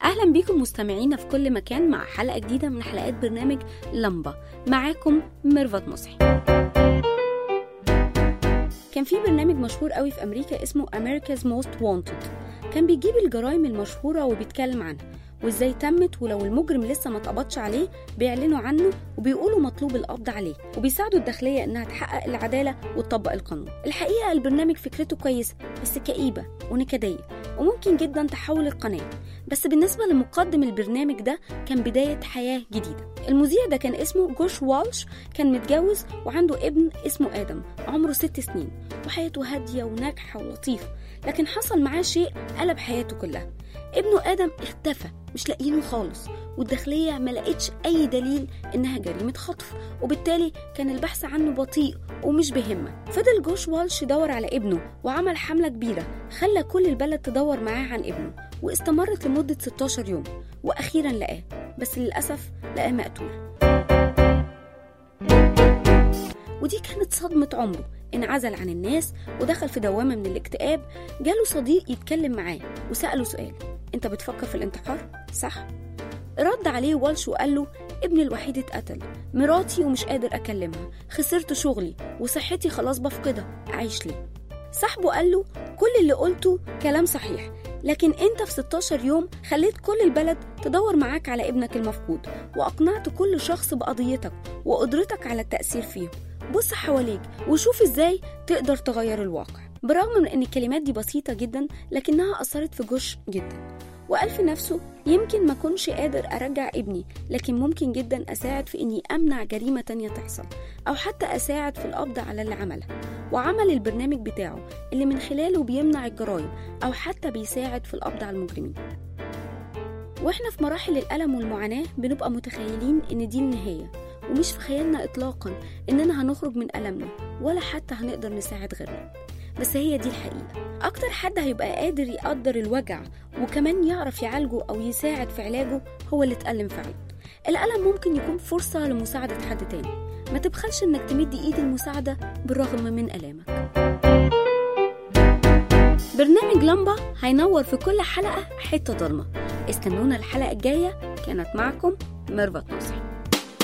أهلا بيكم مستمعينا في كل مكان مع حلقة جديدة من حلقات برنامج لمبة معاكم ميرفت مصحي كان في برنامج مشهور قوي في أمريكا اسمه America's Most Wanted كان بيجيب الجرائم المشهورة وبيتكلم عنها وازاي تمت ولو المجرم لسه ما اتقبضش عليه بيعلنوا عنه وبيقولوا مطلوب القبض عليه وبيساعدوا الداخليه انها تحقق العداله وتطبق القانون الحقيقه البرنامج فكرته كويسه بس كئيبه ونكديه وممكن جدا تحول القناه بس بالنسبه لمقدم البرنامج ده كان بدايه حياه جديده المذيع ده كان اسمه جوش والش كان متجوز وعنده ابن اسمه ادم عمره ست سنين وحياته هاديه وناجحه ولطيفه لكن حصل معاه شيء قلب حياته كلها ابنه ادم اختفى مش لاقيينه خالص والداخليه ما لقيتش اي دليل انها جريمه خطف وبالتالي كان البحث عنه بطيء ومش بهمه فضل جوش والش يدور على ابنه وعمل حمله كبيره خلى كل البلد تدور معاه عن ابنه واستمرت لمده 16 يوم واخيرا لقاه بس للاسف لقاه مقتول ودي كانت صدمه عمره انعزل عن الناس ودخل في دوامه من الاكتئاب جاله صديق يتكلم معاه وساله سؤال انت بتفكر في الانتحار صح رد عليه والش وقال له ابني الوحيد اتقتل مراتي ومش قادر اكلمها خسرت شغلي وصحتي خلاص بفقدها اعيش ليه صاحبه قال له كل اللي قلته كلام صحيح لكن انت في 16 يوم خليت كل البلد تدور معاك على ابنك المفقود واقنعت كل شخص بقضيتك وقدرتك على التاثير فيهم بص حواليك وشوف ازاي تقدر تغير الواقع برغم من ان الكلمات دي بسيطه جدا لكنها اثرت في جوش جدا وقال في نفسه يمكن ما كنش قادر أرجع ابني لكن ممكن جدا أساعد في إني أمنع جريمة تانية تحصل أو حتى أساعد في القبض على اللي عملها وعمل البرنامج بتاعه اللي من خلاله بيمنع الجرائم أو حتى بيساعد في القبض على المجرمين واحنا في مراحل الألم والمعاناة بنبقى متخيلين إن دي النهاية ومش في خيالنا إطلاقا إننا هنخرج من ألمنا ولا حتى هنقدر نساعد غيرنا بس هي دي الحقيقة أكتر حد هيبقى قادر يقدر الوجع وكمان يعرف يعالجه أو يساعد في علاجه هو اللي اتألم فعلا الألم ممكن يكون فرصة لمساعدة حد تاني ما تبخلش إنك تمد إيد المساعدة بالرغم من ألامك برنامج لمبة هينور في كل حلقة حتة ضلمة استنونا الحلقة الجاية كانت معكم ميرفت نصر